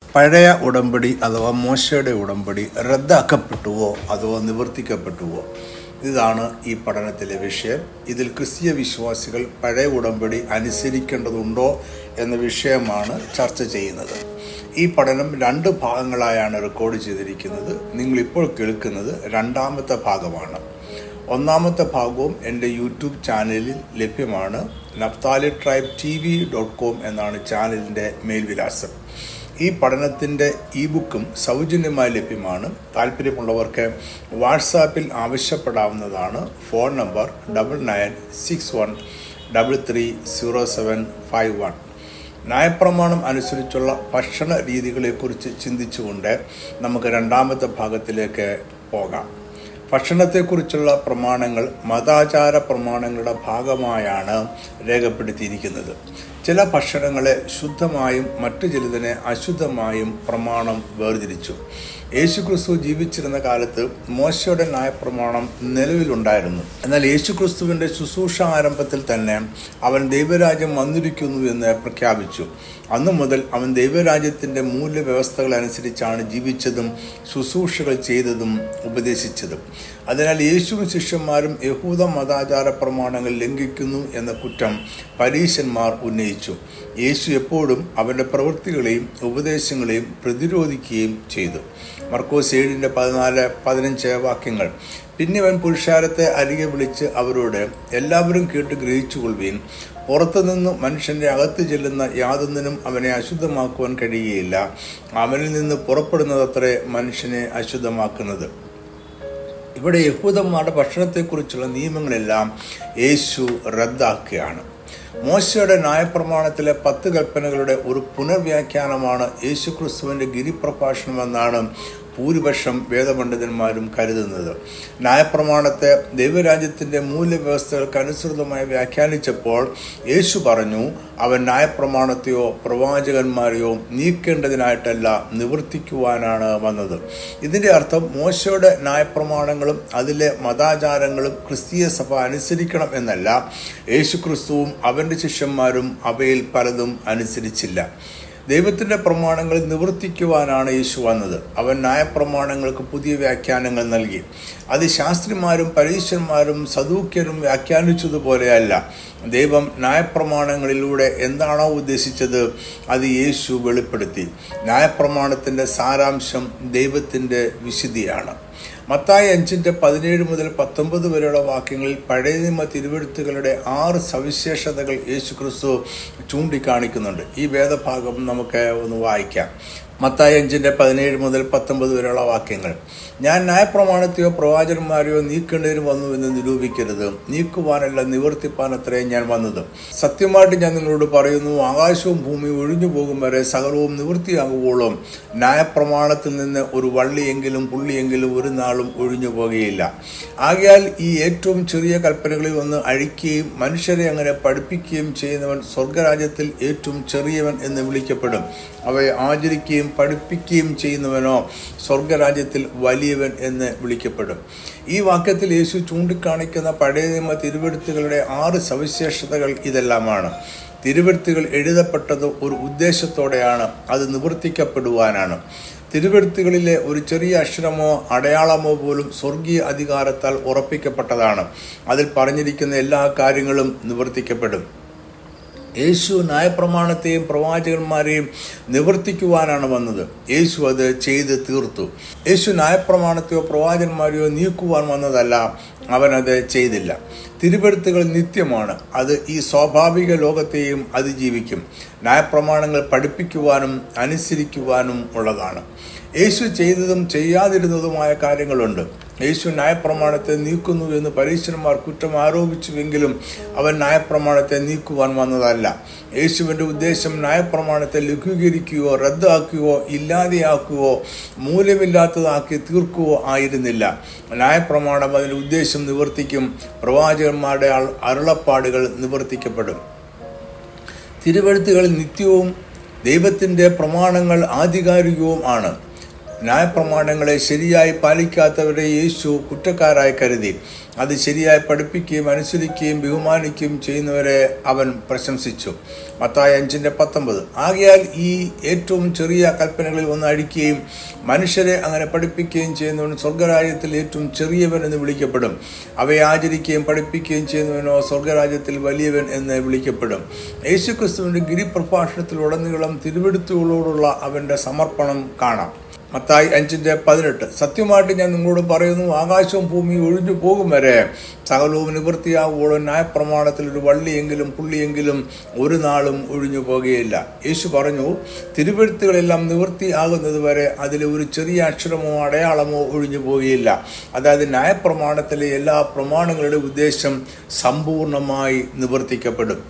പഴയ ഉടമ്പടി അഥവാ മോശയുടെ ഉടമ്പടി റദ്ദാക്കപ്പെട്ടുവോ അഥവാ നിവർത്തിക്കപ്പെട്ടുവോ ഇതാണ് ഈ പഠനത്തിലെ വിഷയം ഇതിൽ ക്രിസ്തീയ വിശ്വാസികൾ പഴയ ഉടമ്പടി അനുസരിക്കേണ്ടതുണ്ടോ എന്ന വിഷയമാണ് ചർച്ച ചെയ്യുന്നത് ഈ പഠനം രണ്ട് ഭാഗങ്ങളായാണ് റെക്കോർഡ് ചെയ്തിരിക്കുന്നത് നിങ്ങളിപ്പോൾ കേൾക്കുന്നത് രണ്ടാമത്തെ ഭാഗമാണ് ഒന്നാമത്തെ ഭാഗവും എൻ്റെ യൂട്യൂബ് ചാനലിൽ ലഭ്യമാണ് നഫ്താലി ട്രൈബ് ടി വി ഡോട്ട് കോം എന്നാണ് ചാനലിൻ്റെ മേൽവിലാസം ഈ പഠനത്തിൻ്റെ ഇ ബുക്കും സൗജന്യമായി ലഭ്യമാണ് താല്പര്യമുള്ളവർക്ക് വാട്സാപ്പിൽ ആവശ്യപ്പെടാവുന്നതാണ് phone number double nine six one double three zero seven five one ന്യായപ്രമാണം അനുസരിച്ചുള്ള ഭക്ഷണ രീതികളെക്കുറിച്ച് ചിന്തിച്ചുകൊണ്ട് നമുക്ക് രണ്ടാമത്തെ ഭാഗത്തിലേക്ക് പോകാം ഭക്ഷണത്തെക്കുറിച്ചുള്ള പ്രമാണങ്ങൾ മതാചാര പ്രമാണങ്ങളുടെ ഭാഗമായാണ് രേഖപ്പെടുത്തിയിരിക്കുന്നത് ചില ഭക്ഷണങ്ങളെ ശുദ്ധമായും മറ്റു ചിലതിനെ അശുദ്ധമായും പ്രമാണം വേർതിരിച്ചു യേശുക്രിസ്തു ജീവിച്ചിരുന്ന കാലത്ത് മോശയുടെ ന്യായപ്രമാണം നിലവിലുണ്ടായിരുന്നു എന്നാൽ യേശുക്രിസ്തുവിൻ്റെ ശുശ്രൂഷ ആരംഭത്തിൽ തന്നെ അവൻ ദൈവരാജ്യം വന്നിരിക്കുന്നു എന്ന് പ്രഖ്യാപിച്ചു അന്നു മുതൽ അവൻ ദൈവരാജ്യത്തിൻ്റെ മൂല്യവ്യവസ്ഥകൾ അനുസരിച്ചാണ് ജീവിച്ചതും ശുശ്രൂഷകൾ ചെയ്തതും ഉപദേശിച്ചതും അതിനാൽ യേശുവും ശിഷ്യന്മാരും യഹൂദ മതാചാര പ്രമാണങ്ങൾ ലംഘിക്കുന്നു എന്ന കുറ്റം പരീശന്മാർ ഉന്നയിച്ചു യേശു എപ്പോഴും അവൻ്റെ പ്രവൃത്തികളെയും ഉപദേശങ്ങളെയും പ്രതിരോധിക്കുകയും ചെയ്തു മർക്കോസ് ഏഴിൻ്റെ പതിനാല് പതിനഞ്ച് വാക്യങ്ങൾ പിന്നെ അവൻ പുരുഷാരത്തെ അരികെ വിളിച്ച് അവരോട് എല്ലാവരും കേട്ട് ഗ്രഹിച്ചുകൊള്ളുകയും പുറത്തുനിന്ന് മനുഷ്യന്റെ അകത്ത് ചെല്ലുന്ന യാതൊന്നിനും അവനെ അശുദ്ധമാക്കുവാൻ കഴിയുകയില്ല അവനിൽ നിന്ന് പുറപ്പെടുന്നതത്രേ മനുഷ്യനെ അശുദ്ധമാക്കുന്നത് ഇവിടെ യഹൂദന്മാരുടെ ഭക്ഷണത്തെക്കുറിച്ചുള്ള നിയമങ്ങളെല്ലാം യേശു റദ്ദാക്കുകയാണ് മോശയുടെ ന്യായപ്രമാണത്തിലെ പത്ത് കൽപ്പനകളുടെ ഒരു പുനർവ്യാഖ്യാനമാണ് യേശുക്രിസ്തുവിൻ്റെ ഗിരിപ്രഭാഷണമെന്നാണ് ഭൂരിപക്ഷം വേദപണ്ഡിതന്മാരും കരുതുന്നത് ന്യായപ്രമാണത്തെ ദൈവരാജ്യത്തിൻ്റെ മൂല്യവ്യവസ്ഥകൾക്ക് അനുസൃതമായി വ്യാഖ്യാനിച്ചപ്പോൾ യേശു പറഞ്ഞു അവൻ ന്യായപ്രമാണത്തെയോ പ്രവാചകന്മാരെയോ നീക്കേണ്ടതിനായിട്ടല്ല നിവർത്തിക്കുവാനാണ് വന്നത് ഇതിൻ്റെ അർത്ഥം മോശയുടെ ന്യായപ്രമാണങ്ങളും അതിലെ മതാചാരങ്ങളും ക്രിസ്തീയ സഭ അനുസരിക്കണം എന്നല്ല യേശുക്രിസ്തുവും അവൻ്റെ ശിഷ്യന്മാരും അവയിൽ പലതും അനുസരിച്ചില്ല ദൈവത്തിൻ്റെ പ്രമാണങ്ങൾ നിവർത്തിക്കുവാനാണ് യേശു വന്നത് അവൻ ന്യായപ്രമാണങ്ങൾക്ക് പുതിയ വ്യാഖ്യാനങ്ങൾ നൽകി അത് ശാസ്ത്രിമാരും പരീശന്മാരും സദൂക്യരും വ്യാഖ്യാനിച്ചതുപോലെയല്ല ദൈവം ന്യായപ്രമാണങ്ങളിലൂടെ എന്താണോ ഉദ്ദേശിച്ചത് അത് യേശു വെളിപ്പെടുത്തി ന്യായപ്രമാണത്തിൻ്റെ സാരാംശം ദൈവത്തിൻ്റെ വിശുദ്ധിയാണ് മത്തായി അഞ്ചിൻ്റെ പതിനേഴ് മുതൽ പത്തൊമ്പത് വരെയുള്ള വാക്യങ്ങളിൽ പഴയ നിയമ തിരുവെഴുത്തുകളുടെ ആറ് സവിശേഷതകൾ യേശു ക്രിസ്തു ചൂണ്ടിക്കാണിക്കുന്നുണ്ട് ഈ വേദഭാഗം നമുക്ക് ഒന്ന് വായിക്കാം മത്തായി അഞ്ചിൻ്റെ പതിനേഴ് മുതൽ പത്തൊമ്പത് വരെയുള്ള വാക്യങ്ങൾ ഞാൻ ന്യായപ്രമാണത്തെയോ പ്രവാചകന്മാരെയോ നീക്കേണ്ടതിന് വന്നു എന്ന് നിരൂപിക്കരുത് നീക്കുവാനല്ല നിവർത്തിപ്പാൻ അത്രയും ഞാൻ വന്നത് സത്യമായിട്ട് ഞാൻ നിങ്ങളോട് പറയുന്നു ആകാശവും ഭൂമിയും ഒഴിഞ്ഞു പോകും വരെ സകലവും നിവൃത്തിയാകുവോളും ന്യായപ്രമാണത്തിൽ നിന്ന് ഒരു വള്ളിയെങ്കിലും പുള്ളിയെങ്കിലും ഒരു നാളും ഒഴിഞ്ഞു പോകുകയില്ല ആകയാൽ ഈ ഏറ്റവും ചെറിയ കൽപ്പനകളിൽ ഒന്ന് അഴിക്കുകയും മനുഷ്യരെ അങ്ങനെ പഠിപ്പിക്കുകയും ചെയ്യുന്നവൻ സ്വർഗരാജ്യത്തിൽ ഏറ്റവും ചെറിയവൻ എന്ന് വിളിക്കപ്പെടും അവയെ ആചരിക്കുകയും പഠിപ്പിക്കുകയും ചെയ്യുന്നവനോ സ്വർഗരാജ്യത്തിൽ വലിയവൻ എന്ന് വിളിക്കപ്പെടും ഈ വാക്യത്തിൽ യേശു ചൂണ്ടിക്കാണിക്കുന്ന പഴയ നിയമ തിരുവെടുത്തുകളുടെ ആറ് സവിശേഷതകൾ ഇതെല്ലാമാണ് തിരുവെടുത്തുകൾ എഴുതപ്പെട്ടത് ഒരു ഉദ്ദേശത്തോടെയാണ് അത് നിവർത്തിക്കപ്പെടുവാനാണ് തിരുവെടുത്തുകളിലെ ഒരു ചെറിയ അക്ഷരമോ അടയാളമോ പോലും സ്വർഗീയ അധികാരത്താൽ ഉറപ്പിക്കപ്പെട്ടതാണ് അതിൽ പറഞ്ഞിരിക്കുന്ന എല്ലാ കാര്യങ്ങളും നിവർത്തിക്കപ്പെടും യേശു ന്യായപ്രമാണത്തെയും പ്രവാചകന്മാരെയും നിവർത്തിക്കുവാനാണ് വന്നത് യേശു അത് ചെയ്ത് തീർത്തു യേശു ന്യായപ്രമാണത്തെയോ പ്രവാചകന്മാരെയോ നീക്കുവാൻ വന്നതല്ല അവനത് ചെയ്തില്ല തിരുവെടുത്തുകൾ നിത്യമാണ് അത് ഈ സ്വാഭാവിക ലോകത്തെയും അതിജീവിക്കും ന്യായപ്രമാണങ്ങൾ പഠിപ്പിക്കുവാനും അനുസരിക്കുവാനും ഉള്ളതാണ് യേശു ചെയ്തതും ചെയ്യാതിരുന്നതുമായ കാര്യങ്ങളുണ്ട് യേശു ന്യായപ്രമാണത്തെ നീക്കുന്നു എന്ന് പരീക്ഷന്മാർ കുറ്റം ആരോപിച്ചുവെങ്കിലും അവൻ ന്യായപ്രമാണത്തെ നീക്കുവാൻ വന്നതല്ല യേശുവിൻ്റെ ഉദ്ദേശം ന്യായപ്രമാണത്തെ ലഘൂകരിക്കുകയോ റദ്ദാക്കുകയോ ഇല്ലാതെയാക്കുകയോ മൂല്യമില്ലാത്തതാക്കി തീർക്കുകയോ ആയിരുന്നില്ല ന്യായപ്രമാണം അതിൻ്റെ ഉദ്ദേശം നിവർത്തിക്കും പ്രവാചകന്മാരുടെ അരുളപ്പാടുകൾ നിവർത്തിക്കപ്പെടും തിരുവഴുത്തുകൾ നിത്യവും ദൈവത്തിൻ്റെ പ്രമാണങ്ങൾ ആധികാരികവും ആണ് ന്യായപ്രമാണങ്ങളെ ശരിയായി പാലിക്കാത്തവരെ യേശു കുറ്റക്കാരായി കരുതി അത് ശരിയായി പഠിപ്പിക്കുകയും അനുസരിക്കുകയും ബഹുമാനിക്കുകയും ചെയ്യുന്നവരെ അവൻ പ്രശംസിച്ചു മത്തായി അഞ്ചിന്റെ പത്തൊമ്പത് ആകയാൽ ഈ ഏറ്റവും ചെറിയ കൽപ്പനകളിൽ ഒന്ന് അഴിക്കുകയും മനുഷ്യരെ അങ്ങനെ പഠിപ്പിക്കുകയും ചെയ്യുന്നവൻ സ്വർഗരാജ്യത്തിൽ ഏറ്റവും ചെറിയവൻ എന്ന് വിളിക്കപ്പെടും അവയെ ആചരിക്കുകയും പഠിപ്പിക്കുകയും ചെയ്യുന്നവനോ സ്വർഗരാജ്യത്തിൽ വലിയവൻ എന്ന് വിളിക്കപ്പെടും യേശുക്രിസ്തുവിന്റെ ഗിരിപ്രഭാഷണത്തിലുടനീളം തിരുവെടുത്തുകളോടുള്ള അവന്റെ സമർപ്പണം കാണാം മത്തായി അഞ്ചിന്റെ പതിനെട്ട് സത്യമായിട്ട് ഞാൻ നിങ്ങളോട് പറയുന്നു ആകാശവും ഭൂമിയും ഒഴിഞ്ഞു പോകും വരെ സകലവും നിവൃത്തിയാവുകയോളം ന്യായപ്രമാണത്തിൽ ഒരു വള്ളിയെങ്കിലും പുള്ളിയെങ്കിലും ഒരു നാളും ഒഴിഞ്ഞു പോകുകയില്ല യേശു പറഞ്ഞു തിരുവെഴുത്തുകളെല്ലാം നിവൃത്തി ആകുന്നത് വരെ അതിലെ ഒരു ചെറിയ അക്ഷരമോ അടയാളമോ ഒഴിഞ്ഞു പോകുകയില്ല അതായത് ന്യായപ്രമാണത്തിലെ എല്ലാ പ്രമാണങ്ങളുടെ ഉദ്ദേശം സമ്പൂർണ്ണമായി നിവർത്തിക്കപ്പെടും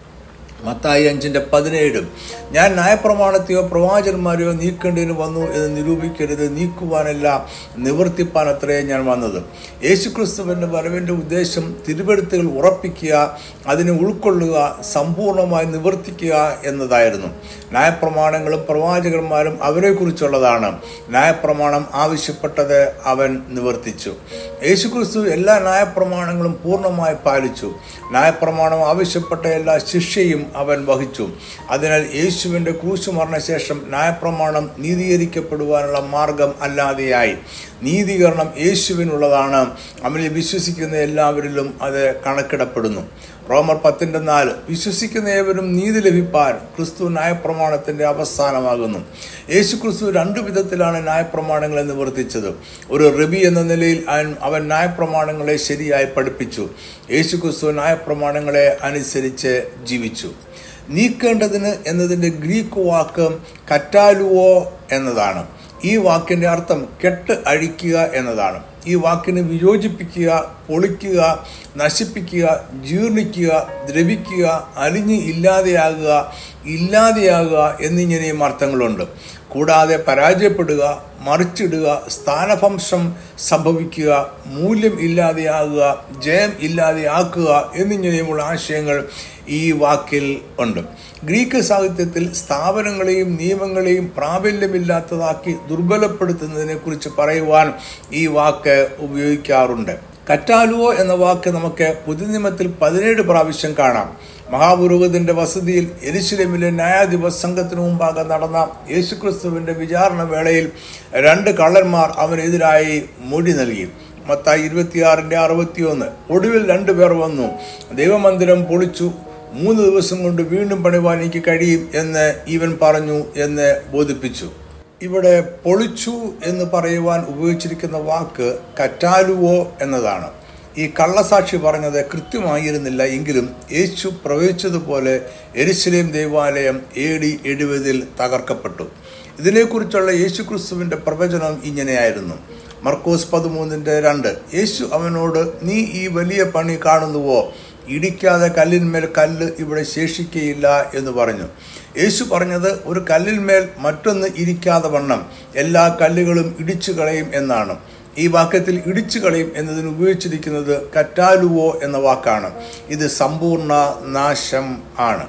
മത്തായി അഞ്ചിന്റെ പതിനേഴും ഞാൻ ന്യായപ്രമാണത്തെയോ പ്രവാചകന്മാരെയോ നീക്കേണ്ടതിന് വന്നു എന്ന് നിരൂപിക്കരുത് നീക്കുവാനല്ല നിവർത്തിപ്പാൻ അത്രേ ഞാൻ വന്നത് യേശുക്രിസ്തുവിന്റെ വരവിന്റെ ഉദ്ദേശം തിരുവെടുത്തുകൾ ഉറപ്പിക്കുക അതിനെ ഉൾക്കൊള്ളുക സമ്പൂർണ്ണമായി നിവർത്തിക്കുക എന്നതായിരുന്നു ന്യായപ്രമാണങ്ങളും പ്രവാചകന്മാരും അവരെക്കുറിച്ചുള്ളതാണ് ന്യായപ്രമാണം ആവശ്യപ്പെട്ടത് അവൻ നിവർത്തിച്ചു യേശുക്രിസ്തു എല്ലാ ന്യായപ്രമാണങ്ങളും പൂർണ്ണമായി പാലിച്ചു ന്യായപ്രമാണം ആവശ്യപ്പെട്ട എല്ലാ ശിക്ഷയും അവൻ വഹിച്ചു അതിനാൽ യേശുവിൻ്റെ ക്രൂശ് മരണശേഷം ന്യായപ്രമാണം നീതീകരിക്കപ്പെടുവാനുള്ള മാർഗം അല്ലാതെയായി നീതീകരണം യേശുവിനുള്ളതാണ് അവനിൽ വിശ്വസിക്കുന്ന എല്ലാവരിലും അത് കണക്കിടപ്പെടുന്നു റോമർ പത്തിൻ്റെ നാല് വിശ്വസിക്കുന്ന ഏവരും നീതി ലഭിപ്പാൻ ക്രിസ്തു ന്യായപ്രമാണത്തിന്റെ അവസാനമാകുന്നു യേശു ക്രിസ്തു രണ്ടു വിധത്തിലാണ് ന്യായപ്രമാണങ്ങളെ നിവർത്തിച്ചത് ഒരു റബി എന്ന നിലയിൽ അവൻ- അവൻ ന്യായപ്രമാണങ്ങളെ ശരിയായി പഠിപ്പിച്ചു യേശു ക്രിസ്തു ന്യായപ്രമാണങ്ങളെ അനുസരിച്ച് ജീവിച്ചു നീക്കേണ്ടതിന് എന്നതിൻ്റെ ഗ്രീക്ക് വാക്ക് കറ്റാലുവോ എന്നതാണ് ഈ വാക്കിന്റെ അർത്ഥം കെട്ട് അഴിക്കുക എന്നതാണ് ഈ വാക്കിന് വിയോജിപ്പിക്കുക പൊളിക്കുക നശിപ്പിക്കുക ജീർണിക്കുക ദ്രവിക്കുക അലിഞ്ഞ് ഇല്ലാതെയാകുക ഇല്ലാതെയാകുക എന്നിങ്ങനെയും അർത്ഥങ്ങളുണ്ട് കൂടാതെ പരാജയപ്പെടുക മറിച്ചിടുക സ്ഥാനഭംശം സംഭവിക്കുക മൂല്യം ഇല്ലാതെയാകുക ജയം ഇല്ലാതെയാക്കുക എന്നിങ്ങനെയുമുള്ള ആശയങ്ങൾ ഈ വാക്കിൽ ഉണ്ട് ഗ്രീക്ക് സാഹിത്യത്തിൽ സ്ഥാപനങ്ങളെയും നിയമങ്ങളെയും പ്രാബല്യമില്ലാത്തതാക്കി ദുർബലപ്പെടുത്തുന്നതിനെ കുറിച്ച് പറയുവാൻ ഈ വാക്ക് ഉപയോഗിക്കാറുണ്ട് കറ്റാലുവോ എന്ന വാക്ക് നമുക്ക് പുതുനിയമത്തിൽ പതിനേഴ് പ്രാവശ്യം കാണാം മഹാപുരോഹിതന്റെ വസതിയിൽ എരിശിലമിലെ ന്യായാധിപ സംഘത്തിനു മുമ്പാകെ നടന്ന യേശുക്രിസ്തുവിന്റെ വിചാരണ വേളയിൽ രണ്ട് കള്ളന്മാർ അവനെതിരായി മൊഴി നൽകി മത്തായി ഇരുപത്തിയാറിന്റെ അറുപത്തിയൊന്ന് ഒടുവിൽ രണ്ടുപേർ വന്നു ദൈവമന്ദിരം പൊളിച്ചു മൂന്ന് ദിവസം കൊണ്ട് വീണ്ടും പണിവാൻ എനിക്ക് കഴിയും എന്ന് ഇവൻ പറഞ്ഞു എന്ന് ബോധിപ്പിച്ചു ഇവിടെ പൊളിച്ചു എന്ന് പറയുവാൻ ഉപയോഗിച്ചിരിക്കുന്ന വാക്ക് കറ്റാലുവോ എന്നതാണ് ഈ കള്ളസാക്ഷി പറഞ്ഞത് കൃത്യമായിരുന്നില്ല എങ്കിലും യേശു പ്രവചിച്ചതുപോലെ എരിശിലേം ദേവാലയം എ ഡി എഴുപതിൽ തകർക്കപ്പെട്ടു ഇതിനെക്കുറിച്ചുള്ള യേശുക്രിസ്തുവിന്റെ പ്രവചനം ഇങ്ങനെയായിരുന്നു മർക്കോസ് പതിമൂന്നിന്റെ രണ്ട് യേശു അവനോട് നീ ഈ വലിയ പണി കാണുന്നുവോ ഇടിക്കാതെ കല്ലിന്മേൽ കല്ല് ഇവിടെ ശേഷിക്കുകയില്ല എന്ന് പറഞ്ഞു യേശു പറഞ്ഞത് ഒരു കല്ലിന്മേൽ മറ്റൊന്ന് ഇരിക്കാതെ വണ്ണം എല്ലാ കല്ലുകളും ഇടിച്ചു കളയും എന്നാണ് ഈ വാക്യത്തിൽ ഇടിച്ചു കളയും എന്നതിന് ഉപയോഗിച്ചിരിക്കുന്നത് കറ്റാലുവോ എന്ന വാക്കാണ് ഇത് സമ്പൂർണ്ണ നാശം ആണ്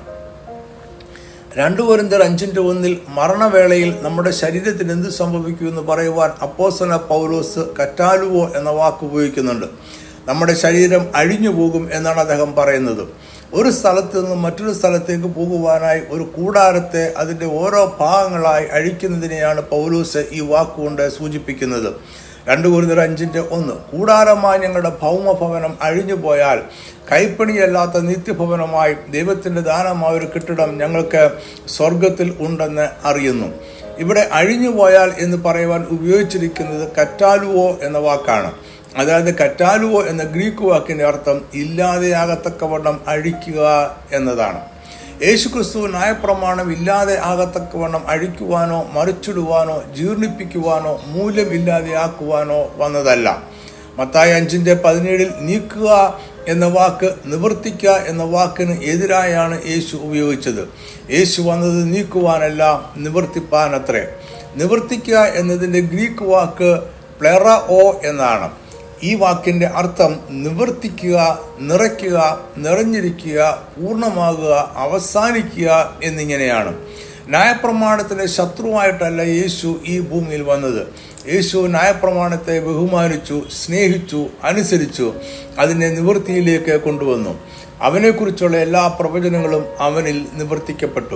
രണ്ടു കൊരിന്തർ അഞ്ചിന്റെ ഒന്നിൽ മരണവേളയിൽ നമ്മുടെ ശരീരത്തിന് എന്ത് സംഭവിക്കുമെന്ന് പറയുവാൻ അപ്പോസന പൗലോസ് കറ്റാലുവോ എന്ന വാക്ക് ഉപയോഗിക്കുന്നുണ്ട് നമ്മുടെ ശരീരം അഴിഞ്ഞു പോകും എന്നാണ് അദ്ദേഹം പറയുന്നത് ഒരു സ്ഥലത്ത് നിന്ന് മറ്റൊരു സ്ഥലത്തേക്ക് പോകുവാനായി ഒരു കൂടാരത്തെ അതിൻ്റെ ഓരോ ഭാഗങ്ങളായി അഴിക്കുന്നതിനെയാണ് പൗലോസ് ഈ വാക്കുകൊണ്ട് സൂചിപ്പിക്കുന്നത് രണ്ടു കുരുന്നർ അഞ്ചിന്റെ ഒന്ന് കൂടാരമായ ഞങ്ങളുടെ ഭൗമഭവനം അഴിഞ്ഞു പോയാൽ കൈപ്പണിയല്ലാത്ത നിത്യഭവനമായി ദൈവത്തിന്റെ ദാനമായ ഒരു കെട്ടിടം ഞങ്ങൾക്ക് സ്വർഗത്തിൽ ഉണ്ടെന്ന് അറിയുന്നു ഇവിടെ അഴിഞ്ഞു പോയാൽ എന്ന് പറയുവാൻ ഉപയോഗിച്ചിരിക്കുന്നത് കറ്റാലുവോ എന്ന വാക്കാണ് അതായത് കറ്റാലുവോ എന്ന ഗ്രീക്ക് വാക്കിന്റെ അർത്ഥം ഇല്ലാതെയാകത്തക്കവണ്ണം അഴിക്കുക എന്നതാണ് യേശുക്രിസ്തു ന്യായപ്രമാണം ഇല്ലാതെ ആകത്തക്കവണ്ണം അഴിക്കുവാനോ മറിച്ചിടുവാനോ ജീർണിപ്പിക്കുവാനോ മൂല്യമില്ലാതെയാക്കുവാനോ വന്നതല്ല മത്തായി അഞ്ചിന്റെ പതിനേഴിൽ നീക്കുക എന്ന വാക്ക് നിവർത്തിക്കുക എന്ന വാക്കിന് എതിരായാണ് യേശു ഉപയോഗിച്ചത് യേശു വന്നത് നീക്കുവാനല്ല നിവർത്തിപ്പാനത്രേ നിവർത്തിക്കുക എന്നതിൻ്റെ ഗ്രീക്ക് വാക്ക് പ്ലെറ ഓ എന്നാണ് ഈ വാക്കിന്റെ അർത്ഥം നിവർത്തിക്കുക നിറയ്ക്കുക നിറഞ്ഞിരിക്കുക പൂർണ്ണമാകുക അവസാനിക്കുക എന്നിങ്ങനെയാണ് ന്യായപ്രമാണത്തിന്റെ ശത്രുവായിട്ടല്ല യേശു ഈ ഭൂമിയിൽ വന്നത് യേശു ന്യായപ്രമാണത്തെ ബഹുമാനിച്ചു സ്നേഹിച്ചു അനുസരിച്ചു അതിനെ നിവൃത്തിയിലേക്ക് കൊണ്ടുവന്നു അവനെക്കുറിച്ചുള്ള എല്ലാ പ്രവചനങ്ങളും അവനിൽ നിവർത്തിക്കപ്പെട്ടു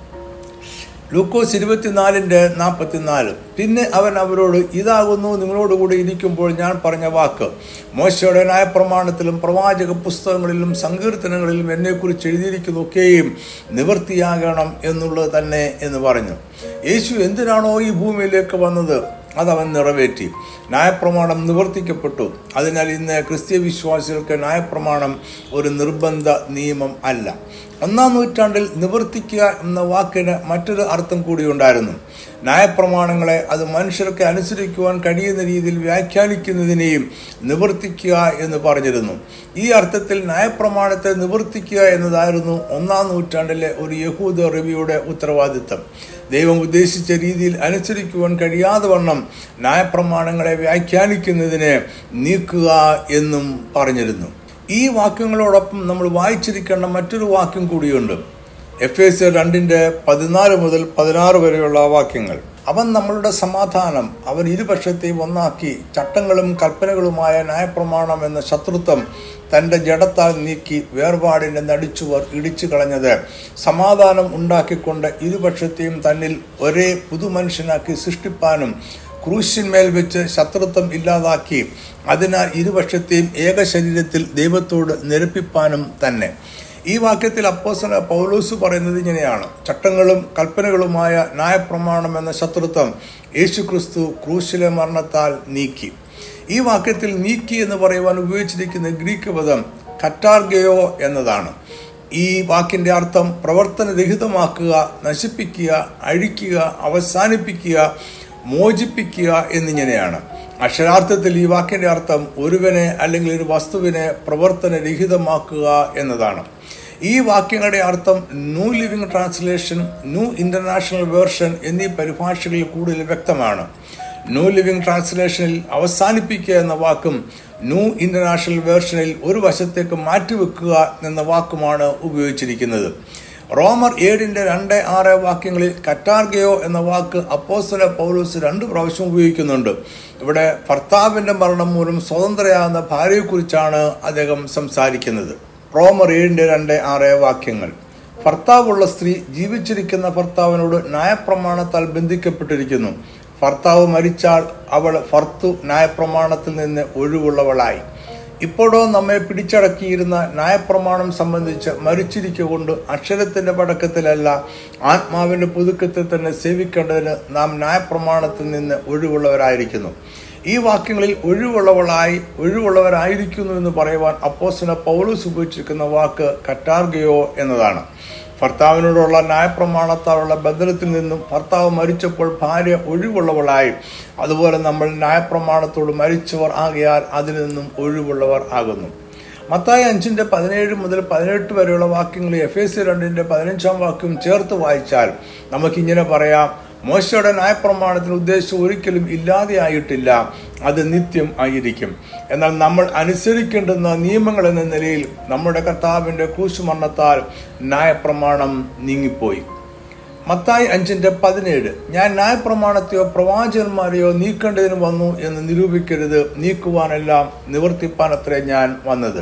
ലൂക്കോസ് ഇരുപത്തിനാലിൻ്റെ നാൽപ്പത്തിനാല് പിന്നെ അവൻ അവരോട് ഇതാകുന്നു നിങ്ങളോടുകൂടി ഇരിക്കുമ്പോൾ ഞാൻ പറഞ്ഞ വാക്ക് മോശയുടെ ന്യായപ്രമാണത്തിലും പ്രവാചക പുസ്തകങ്ങളിലും സങ്കീർത്തനങ്ങളിലും എന്നെക്കുറിച്ച് എഴുതിയിരിക്കുന്നതൊക്കെയും നിവൃത്തിയാകണം എന്നുള്ളത് തന്നെ എന്ന് പറഞ്ഞു യേശു എന്തിനാണോ ഈ ഭൂമിയിലേക്ക് വന്നത് അതവൻ നിറവേറ്റി ന്യായപ്രമാണം നിവർത്തിക്കപ്പെട്ടു അതിനാൽ ഇന്ന് ക്രിസ്തീയ വിശ്വാസികൾക്ക് ന്യായപ്രമാണം ഒരു നിർബന്ധ നിയമം അല്ല ഒന്നാം നൂറ്റാണ്ടിൽ നിവർത്തിക്കുക എന്ന വാക്കിന് മറ്റൊരു അർത്ഥം കൂടി ഉണ്ടായിരുന്നു ന്യായപ്രമാണങ്ങളെ അത് മനുഷ്യർക്ക് അനുസരിക്കുവാൻ കഴിയുന്ന രീതിയിൽ വ്യാഖ്യാനിക്കുന്നതിനെയും നിവർത്തിക്കുക എന്ന് പറഞ്ഞിരുന്നു ഈ അർത്ഥത്തിൽ ന്യായപ്രമാണത്തെ നിവർത്തിക്കുക എന്നതായിരുന്നു ഒന്നാം നൂറ്റാണ്ടിലെ ഒരു യഹൂദ റബിയുടെ ഉത്തരവാദിത്തം ദൈവം ഉദ്ദേശിച്ച രീതിയിൽ അനുസരിക്കുവാൻ കഴിയാതെ വണ്ണം ന്യായപ്രമാണങ്ങളെ വ്യാഖ്യാനിക്കുന്നതിനെ നീക്കുക എന്നും പറഞ്ഞിരുന്നു ഈ വാക്യങ്ങളോടൊപ്പം നമ്മൾ വായിച്ചിരിക്കേണ്ട മറ്റൊരു വാക്യം കൂടിയുണ്ട് എഫ് എസ് രണ്ടിൻ്റെ പതിനാല് മുതൽ പതിനാറ് വരെയുള്ള വാക്യങ്ങൾ അവൻ നമ്മളുടെ സമാധാനം അവൻ ഇരുപക്ഷത്തെയും ഒന്നാക്കി ചട്ടങ്ങളും കൽപ്പനകളുമായ ന്യായപ്രമാണം എന്ന ശത്രുത്വം തൻ്റെ ജഡത്താൽ നീക്കി വേർപാടിൻ്റെ നടിച്ചുവർ ഇടിച്ചു കളഞ്ഞത് സമാധാനം ഉണ്ടാക്കിക്കൊണ്ട് ഇരുപക്ഷത്തെയും തന്നിൽ ഒരേ പുതുമനുഷ്യനാക്കി സൃഷ്ടിപ്പാനും ക്രൂശിന്മേൽ വെച്ച് ശത്രുത്വം ഇല്ലാതാക്കി അതിനാൽ ഇരുപക്ഷത്തെയും ഏക ശരീരത്തിൽ ദൈവത്തോട് നിരപ്പിപ്പാനും തന്നെ ഈ വാക്യത്തിൽ അപ്പോസന പൗലോസ് പറയുന്നത് ഇങ്ങനെയാണ് ചട്ടങ്ങളും കൽപ്പനകളുമായ ന്യായപ്രമാണം എന്ന ശത്രുത്വം യേശുക്രിസ്തു ക്രൂശിലെ മരണത്താൽ നീക്കി ഈ വാക്യത്തിൽ നീക്കി എന്ന് പറയുവാൻ ഉപയോഗിച്ചിരിക്കുന്ന ഗ്രീക്ക് പദം കറ്റാർഗയോ എന്നതാണ് ഈ വാക്കിന്റെ അർത്ഥം പ്രവർത്തനരഹിതമാക്കുക നശിപ്പിക്കുക അഴിക്കുക അവസാനിപ്പിക്കുക മോചിപ്പിക്കുക എന്നിങ്ങനെയാണ് അക്ഷരാർത്ഥത്തിൽ ഈ വാക്കിന്റെ അർത്ഥം ഒരുവനെ അല്ലെങ്കിൽ ഒരു വസ്തുവിനെ പ്രവർത്തനരഹിതമാക്കുക എന്നതാണ് ഈ വാക്യങ്ങളുടെ അർത്ഥം New Living Translation New International Version എന്നീ പരിഭാഷകളിൽ കൂടുതൽ വ്യക്തമാണ് ന്യൂ ലിവിംഗ് ട്രാൻസ്ലേഷനിൽ അവസാനിപ്പിക്കുക എന്ന വാക്കും ന്യൂ ഇന്റർനാഷണൽ വേർഷനിൽ ഒരു വശത്തേക്ക് മാറ്റിവെക്കുക എന്ന വാക്കുമാണ് ഉപയോഗിച്ചിരിക്കുന്നത് റോമർ ഏഴിന്റെ രണ്ട് ആറ് വാക്യങ്ങളിൽ കറ്റാർഗയോ എന്ന വാക്ക് അപ്പോസ്തല പൗലോസ് രണ്ട് പ്രാവശ്യം ഉപയോഗിക്കുന്നുണ്ട് ഇവിടെ ഭർത്താവിന്റെ മരണം മൂലം സ്വതന്ത്രയാകുന്ന ഭാര്യയെക്കുറിച്ചാണ് അദ്ദേഹം സംസാരിക്കുന്നത് റോമർ ഏഴിന്റെ രണ്ട് ആറ് വാക്യങ്ങൾ ഭർത്താവുള്ള സ്ത്രീ ജീവിച്ചിരിക്കുന്ന ഭർത്താവിനോട് ന്യായപ്രമാണത്താൽ ബന്ധിക്കപ്പെട്ടിരിക്കുന്നു ഭർത്താവ് മരിച്ചാൽ അവൾ ഭർത്തു ന്യായപ്രമാണത്തിൽ നിന്ന് ഒഴിവുള്ളവളായി ഇപ്പോഴോ നമ്മെ പിടിച്ചടക്കിയിരുന്ന ന്യായപ്രമാണം സംബന്ധിച്ച് മരിച്ചിരിക്കൊണ്ട് അക്ഷരത്തിന്റെ പടക്കത്തിലല്ല ആത്മാവിന്റെ പുതുക്കത്തിൽ തന്നെ സേവിക്കേണ്ടതിന് നാം ന്യായപ്രമാണത്തിൽ നിന്ന് ഒഴിവുള്ളവരായിരിക്കുന്നു ഈ വാക്യങ്ങളിൽ ഒഴിവുള്ളവളായി ഒഴിവുള്ളവരായിരിക്കുന്നു എന്ന് പറയുവാൻ അപ്പോസിന പൗലോസ് ഉപയോഗിച്ചിരിക്കുന്ന വാക്ക് കറ്റാർഗയോ എന്നതാണ് ഭർത്താവിനോടുള്ള ന്യായപ്രമാണത്താലുള്ള ബന്ധനത്തിൽ നിന്നും ഭർത്താവ് മരിച്ചപ്പോൾ ഭാര്യ ഒഴിവുള്ളവളായി അതുപോലെ നമ്മൾ ന്യായപ്രമാണത്തോട് മരിച്ചവർ ആകിയാൽ അതിൽ നിന്നും ഒഴിവുള്ളവർ ആകുന്നു മത്തായി അഞ്ചിന്റെ പതിനേഴ് മുതൽ പതിനെട്ട് വരെയുള്ള വാക്യങ്ങൾ എഫ് എസ് സി രണ്ടിന്റെ പതിനഞ്ചാം വാക്യം ചേർത്ത് വായിച്ചാൽ നമുക്കിങ്ങനെ പറയാം മോശയുടെ ന്യായപ്രമാണത്തിന് ഉദ്ദേശം ഒരിക്കലും ഇല്ലാതെയായിട്ടില്ല അത് നിത്യം ആയിരിക്കും എന്നാൽ നമ്മൾ അനുസരിക്കേണ്ടുന്ന നിയമങ്ങൾ എന്ന നിലയിൽ നമ്മുടെ കർത്താവിന്റെ ക്രൂശുമരണത്താൽ ന്യായപ്രമാണം നീങ്ങിപ്പോയി മത്തായി അഞ്ചിന്റെ പതിനേഴ് ഞാൻ ന്യായപ്രമാണത്തെയോ പ്രവാചകന്മാരെയോ നീക്കേണ്ടതിന് വന്നു എന്ന് നിരൂപിക്കരുത് നീക്കുവാനെല്ലാം നിവർത്തിപ്പാനത്രേ ഞാൻ വന്നത്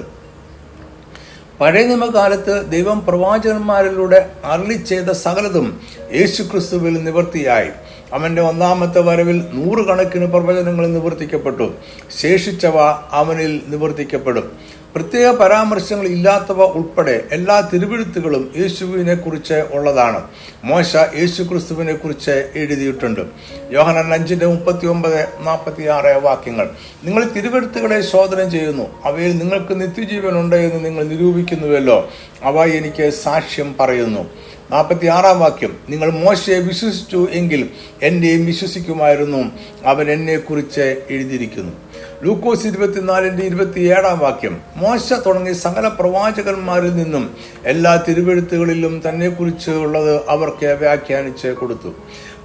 പഴയ നിയമകാലത്ത് ദൈവം പ്രവാചകന്മാരിലൂടെ അരളി ചെയ്ത സകലതും യേശുക്രിസ്തുവിൽ നിവർത്തിയായി അവന്റെ ഒന്നാമത്തെ വരവിൽ നൂറുകണക്കിന് പ്രവചനങ്ങൾ നിവർത്തിക്കപ്പെട്ടു ശേഷിച്ചവ അവനിൽ നിവർത്തിക്കപ്പെടും പ്രത്യേക പരാമർശങ്ങൾ ഇല്ലാത്തവ ഉൾപ്പെടെ എല്ലാ തിരുവെഴുത്തുകളും യേശുവിനെ കുറിച്ച് ഉള്ളതാണ് മോശ യേശു ക്രിസ്തുവിനെ കുറിച്ച് എഴുതിയിട്ടുണ്ട് യോഹനൻ അഞ്ചിന്റെ മുപ്പത്തി ഒമ്പത് നാൽപ്പത്തി ആറ് വാക്യങ്ങൾ നിങ്ങൾ തിരുവെഴുത്തുകളെ ശോധന ചെയ്യുന്നു അവയിൽ നിങ്ങൾക്ക് നിത്യജീവൻ ഉണ്ട് എന്ന് നിങ്ങൾ നിരൂപിക്കുന്നുവല്ലോ അവ എനിക്ക് സാക്ഷ്യം പറയുന്നു നാൽപ്പത്തി ആറാം വാക്യം നിങ്ങൾ മോശയെ വിശ്വസിച്ചു എങ്കിൽ എന്നെയും വിശ്വസിക്കുമായിരുന്നു അവൻ എന്നെ കുറിച്ച് എഴുതിയിരിക്കുന്നു ലൂക്കോസ് ഇരുപത്തിനാലിന്റെ ഇരുപത്തിയേഴാം വാക്യം മോശ തുടങ്ങി സകല പ്രവാചകന്മാരിൽ നിന്നും എല്ലാ തിരുവെഴുത്തുകളിലും തന്നെ കുറിച്ച് ഉള്ളത് അവർക്ക് വ്യാഖ്യാനിച്ച് കൊടുത്തു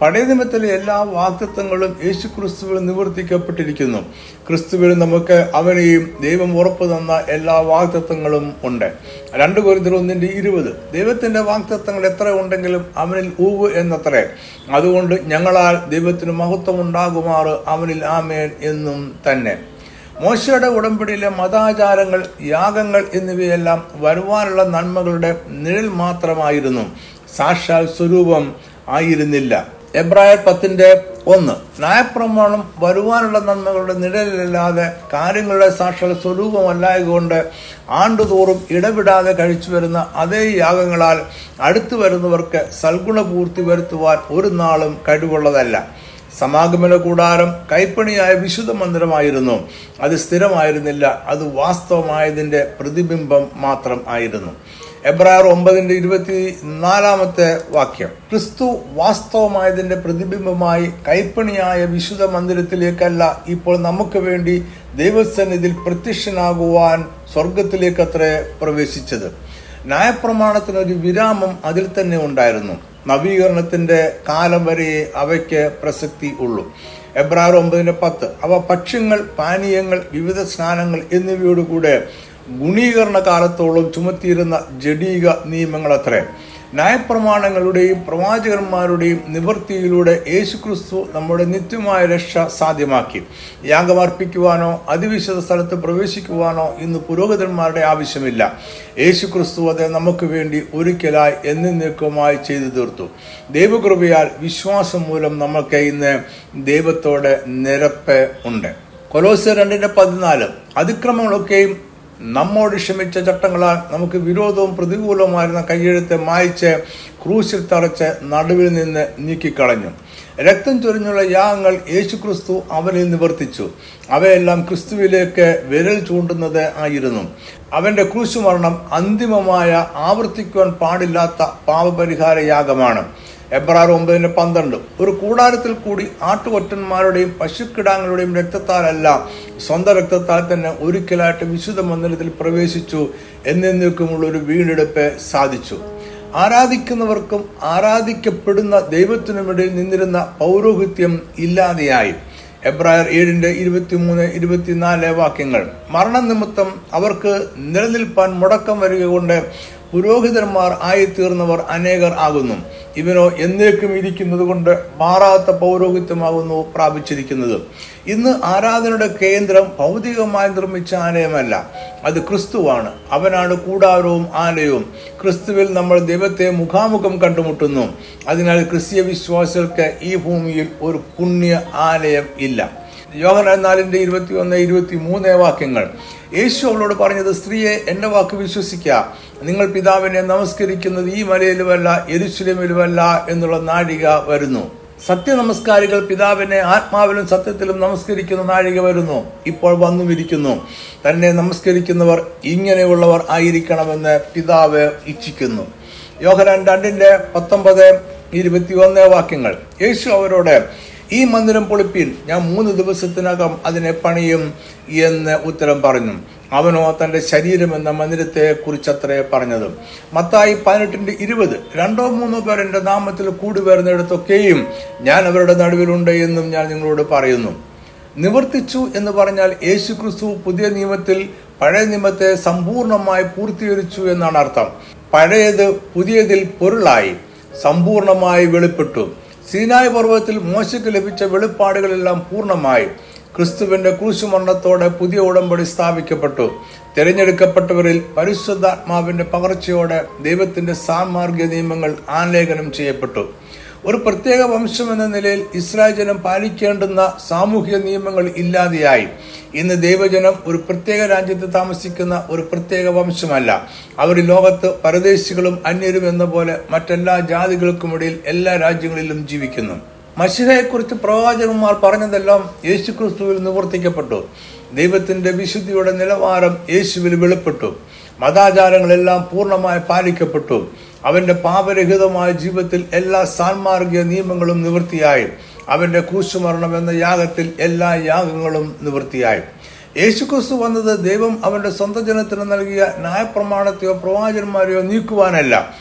പഴയ നിയമത്തിലെ എല്ലാ വാക്തത്വങ്ങളും യേശു ക്രിസ്തുവിൽ നിവർത്തിക്കപ്പെട്ടിരിക്കുന്നു ക്രിസ്തുവിൽ നമുക്ക് അവനെയും ദൈവം ഉറപ്പു തന്ന എല്ലാ വാക്തത്വങ്ങളും ഉണ്ട് രണ്ട് കുരുത്തർ ഒന്നിന്റെ ഇരുപത് ദൈവത്തിന്റെ വാക്തത്വങ്ങൾ എത്ര ഉണ്ടെങ്കിലും അവനിൽ ഊവ് എന്നത്രേ അതുകൊണ്ട് ഞങ്ങളാൽ ദൈവത്തിന് മഹത്വം ഉണ്ടാകുമാറ് അവനിൽ ആമേൻ എന്നും തന്നെ മോശയുടെ ഉടമ്പടിയിലെ മതാചാരങ്ങൾ യാഗങ്ങൾ എന്നിവയെല്ലാം വരുവാനുള്ള നന്മകളുടെ നിഴൽ മാത്രമായിരുന്നു സാക്ഷാൽ സ്വരൂപം ആയിരുന്നില്ല എബ്രായർ പത്തിന്റെ ഒന്ന് ന്യായപ്രമാണം വരുവാനുള്ള നന്മകളുടെ നിഴലില്ലാതെ കാര്യങ്ങളുടെ സാക്ഷാൽ സ്വരൂപമല്ലായതുകൊണ്ട് ആണ്ടുതോറും ഇടവിടാതെ കഴിച്ചു വരുന്ന അതേ യാഗങ്ങളാൽ അടുത്തു വരുന്നവർക്ക് സൽഗുണപൂർത്തി വരുത്തുവാൻ ഒരു നാളും കഴിവുള്ളതല്ല സമാഗമന കൂടാരം കൈപ്പണിയായ വിശുദ്ധ മന്ദിരമായിരുന്നു അത് സ്ഥിരമായിരുന്നില്ല അത് വാസ്തവമായതിന്റെ പ്രതിബിംബം മാത്രം ആയിരുന്നു എബ്രായർ ഒമ്പതിന്റെ ഇരുപത്തി നാലാമത്തെ വാക്യം ക്രിസ്തു വാസ്തവമായതിന്റെ പ്രതിബിംബമായി കൈപ്പണിയായ വിശുദ്ധ മന്ദിരത്തിലേക്കല്ല ഇപ്പോൾ നമുക്ക് വേണ്ടി ദൈവസന്നിധിയിൽ പ്രത്യക്ഷനാകുവാൻ സ്വർഗത്തിലേക്കത്രേ പ്രവേശിച്ചത് ന്യായപ്രമാണത്തിനൊരു വിരാമം അതിൽ തന്നെ ഉണ്ടായിരുന്നു നവീകരണത്തിന്റെ കാലം വരെ അവയ്ക്ക് പ്രസക്തി ഉള്ളൂ എബ്രാർ ഒമ്പതിന്റെ പത്ത് അവ ഭക്ഷ്യങ്ങൾ പാനീയങ്ങൾ വിവിധ സ്നാനങ്ങൾ എന്നിവയോടുകൂടെ ഗുണീകരണ കാലത്തോളം ചുമത്തിയിരുന്ന ജഡീക നിയമങ്ങൾ അത്രേ ന്യായപ്രമാണങ്ങളുടെയും പ്രവാചകന്മാരുടെയും നിവൃത്തിയിലൂടെ യേശുക്രിസ്തു നമ്മുടെ നിത്യമായ രക്ഷ സാധ്യമാക്കി യാഗമർപ്പിക്കുവാനോ അതിവിശുദ്ധ സ്ഥലത്ത് പ്രവേശിക്കുവാനോ ഇന്ന് പുരോഹിതന്മാരുടെ ആവശ്യമില്ല യേശുക്രിസ്തു അത് നമുക്ക് വേണ്ടി ഒരിക്കലായി എന്നേക്കുമായി ചെയ്തു തീർത്തു ദൈവകൃപയാൽ വിശ്വാസം മൂലം നമുക്ക് ഇന്ന് ദൈവത്തോടെ നിരപ്പ് ഉണ്ട് കൊലോസ് രണ്ടിന്റെ പതിനാല് അതിക്രമങ്ങളൊക്കെയും നമ്മോട് ക്ഷമിച്ച ചട്ടങ്ങളാൽ നമുക്ക് വിരോധവും പ്രതികൂലവുമായിരുന്ന കയ്യെഴുത്ത് മായ്ച്ച് ക്രൂശിൽ തറച്ച് നടുവിൽ നിന്ന് നീക്കിക്കളഞ്ഞു രക്തം ചൊരിഞ്ഞുള്ള യാഗങ്ങൾ യേശുക്രിസ്തു അവനിൽ നിവർത്തിച്ചു അവയെല്ലാം ക്രിസ്തുവിലേക്ക് വിരൽ ചൂണ്ടുന്നത് ആയിരുന്നു അവന്റെ ക്രൂശുമരണം അന്തിമമായ ആവർത്തിക്കുവാൻ പാടില്ലാത്ത പാപപരിഹാര യാഗമാണ് എബ്രാർ ഒമ്പതിന് പന്ത്രണ്ട് ഒരു കൂടാരത്തിൽ കൂടി ആട്ടുകൊറ്റന്മാരുടെയും പശുക്കിടാങ്ങളുടെയും രക്തത്താലല്ല സ്വന്തം രക്തത്താൽ തന്നെ ഒരിക്കലായിട്ട് വിശുദ്ധ മന്ദിരത്തിൽ പ്രവേശിച്ചു എന്നേക്കുമുള്ള ഒരു വീണ്ടെടുപ്പ് സാധിച്ചു ആരാധിക്കുന്നവർക്കും ആരാധിക്കപ്പെടുന്ന ദൈവത്തിനുമിടയിൽ നിന്നിരുന്ന പൗരോഹിത്യം ഇല്ലാതെയായി എബ്രായർ ഏഴിന്റെ ഇരുപത്തിമൂന്ന് ഇരുപത്തിനാല് വാക്യങ്ങൾ മരണനിമിത്തം അവർക്ക് നിലനിൽപ്പാൻ മുടക്കം വരിക കൊണ്ട് പുരോഹിതന്മാർ ആയിത്തീർന്നവർ അനേകർ ആകുന്നു ഇവനോ എന്നേക്കും ഇരിക്കുന്നത് കൊണ്ട് മാറാത്ത പൗരോഹിത്യമാകുന്നു പ്രാപിച്ചിരിക്കുന്നത് ഇന്ന് ആരാധനയുടെ കേന്ദ്രം ഭൗതികമായി നിർമ്മിച്ച ആലയമല്ല അത് ക്രിസ്തുവാണ് അവനാണ് കൂടാരവും ആലയവും ക്രിസ്തുവിൽ നമ്മൾ ദൈവത്തെ മുഖാമുഖം കണ്ടുമുട്ടുന്നു അതിനാൽ ക്രിസ്തീയ വിശ്വാസികൾക്ക് ഈ ഭൂമിയിൽ ഒരു പുണ്യ ആലയം ഇല്ല യോഹന നാലിന്റെ ഇരുപത്തി ഒന്ന് ഇരുപത്തി മൂന്ന് വാക്യങ്ങൾ യേശു അവളോട് പറഞ്ഞത് സ്ത്രീയെ എന്റെ വാക്ക് വിശ്വസിക്കുക നിങ്ങൾ പിതാവിനെ നമസ്കരിക്കുന്നത് ഈ മലയിലുമല്ല എരുശിലമിലുമല്ല എന്നുള്ള നാഴിക വരുന്നു സത്യനമസ്കാരികൾ പിതാവിനെ ആത്മാവിലും സത്യത്തിലും നമസ്കരിക്കുന്ന നാഴിക വരുന്നു ഇപ്പോൾ വന്നുമിരിക്കുന്നു തന്നെ നമസ്കരിക്കുന്നവർ ഇങ്ങനെയുള്ളവർ ആയിരിക്കണമെന്ന് പിതാവ് ഇച്ഛിക്കുന്നു യോഹനാൻ രണ്ടിന്റെ പത്തൊമ്പത് ഇരുപത്തി ഒന്ന് വാക്യങ്ങൾ യേശു അവരോട് ഈ മന്ദിരം പൊളിപ്പീൻ ഞാൻ മൂന്ന് ദിവസത്തിനകം അതിനെ പണിയും എന്ന് ഉത്തരം പറഞ്ഞു അവനോ തന്റെ ശരീരം എന്ന മന്ദിരത്തെ കുറിച്ചത്രേ പറഞ്ഞത് മത്തായി പതിനെട്ടിന്റെ ഇരുപത് രണ്ടോ മൂന്നോ പേർ എന്റെ നാമത്തിൽ കൂടി വരുന്നിടത്തൊക്കെയും ഞാൻ അവരുടെ നടുവിലുണ്ട് എന്നും ഞാൻ നിങ്ങളോട് പറയുന്നു നിവർത്തിച്ചു എന്ന് പറഞ്ഞാൽ യേശു ക്രിസ്തു പുതിയ നിയമത്തിൽ പഴയ നിയമത്തെ സമ്പൂർണമായി പൂർത്തീകരിച്ചു എന്നാണ് അർത്ഥം പഴയത് പുതിയതിൽ പൊരുളായി സമ്പൂർണമായി വെളിപ്പെട്ടു സീനായ് പർവ്വതത്തിൽ മോശയ്ക്ക് ലഭിച്ച വെളിപ്പാടുകളെല്ലാം പൂർണ്ണമായി ക്രിസ്തുവിന്റെ ക്രൂശുമരണത്തോടെ പുതിയ ഉടമ്പടി സ്ഥാപിക്കപ്പെട്ടു തിരഞ്ഞെടുക്കപ്പെട്ടവരിൽ പരിശുദ്ധാത്മാവിന്റെ പകർച്ചയോടെ ദൈവത്തിന്റെ സാമാർഗിക നിയമങ്ങൾ ആലേഖനം ചെയ്യപ്പെട്ടു ഒരു പ്രത്യേക വംശം എന്ന നിലയിൽ ഇസ്രായേൽ ജനം പാലിക്കേണ്ടുന്ന സാമൂഹിക നിയമങ്ങൾ ഇല്ലാതെയായി ഇന്ന് ദൈവജനം ഒരു പ്രത്യേക രാജ്യത്ത് താമസിക്കുന്ന ഒരു പ്രത്യേക വംശമല്ല അവർ ഈ ലോകത്ത് പരദേശികളും അന്യരും എന്ന പോലെ മറ്റെല്ലാ ജാതികൾക്കുമിടയിൽ എല്ലാ രാജ്യങ്ങളിലും ജീവിക്കുന്നു മഷിഹയെക്കുറിച്ച് പ്രവാചകന്മാർ പറഞ്ഞതെല്ലാം യേശുക്രിസ്തുവിൽ നിവർത്തിക്കപ്പെട്ടു ദൈവത്തിന്റെ വിശുദ്ധിയുടെ നിലവാരം യേശുവിൽ വെളിപ്പെട്ടു മതാചാരങ്ങളെല്ലാം പൂർണ്ണമായി പാലിക്കപ്പെട്ടു അവന്റെ പാപരഹിതമായ ജീവിതത്തിൽ എല്ലാ സാൻമാർഗിക നിയമങ്ങളും നിവൃത്തിയായി അവന്റെ ക്രൂശുമരണം എന്ന യാഗത്തിൽ എല്ലാ യാഗങ്ങളും നിവൃത്തിയായി യേശുക്രിസ്തു വന്നത് ദൈവം അവന്റെ സ്വന്തം ജനത്തിന് നൽകിയ ന്യായപ്രമാണത്തെയോ പ്രവാചകന്മാരെയോ നീക്കുവാനല്ല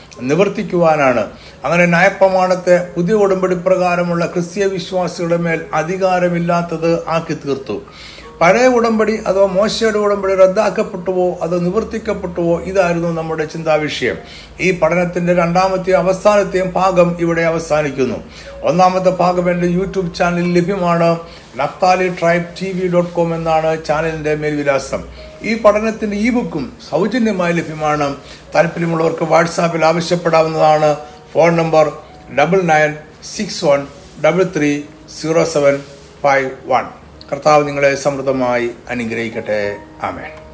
നിവർത്തിക്കുവാനാണ് അങ്ങനെ ന്യായപ്രമാണത്തെ പുതിയ ഉടമ്പടി പ്രകാരമുള്ള ക്രിസ്തീയ വിശ്വാസികളുടെ മേൽ അധികാരമില്ലാത്തത് ആക്കി തീർത്തു പഴയ ഉടമ്പടി അഥവാ മോശയുടെ ഉടമ്പടി റദ്ദാക്കപ്പെട്ടുവോ അത് നിവർത്തിക്കപ്പെട്ടുവോ ഇതായിരുന്നു നമ്മുടെ ചിന്താവിഷയം ഈ പഠനത്തിന്റെ രണ്ടാമത്തെയും അവസാനത്തെയും ഭാഗം ഇവിടെ അവസാനിക്കുന്നു ഒന്നാമത്തെ ഭാഗം എൻ്റെ യൂട്യൂബ് ചാനലിൽ ലഭ്യമാണ് നഫ്താലി ട്രൈബ് ടി വി ഡോട്ട് കോം എന്നാണ് ചാനലിന്റെ മേൽവിലാസം ഈ പഠനത്തിന്റെ ഈ ബുക്കും സൗജന്യമായി ലഭ്യമാണ് താല്പര്യമുള്ളവർക്ക് വാട്സാപ്പിൽ ആവശ്യപ്പെടാവുന്നതാണ് phone number double nine six one double three zero seven five one കർത്താവ് നിങ്ങളെ സമൃദ്ധമായി അനുഗ്രഹിക്കട്ടെ ആമേൻ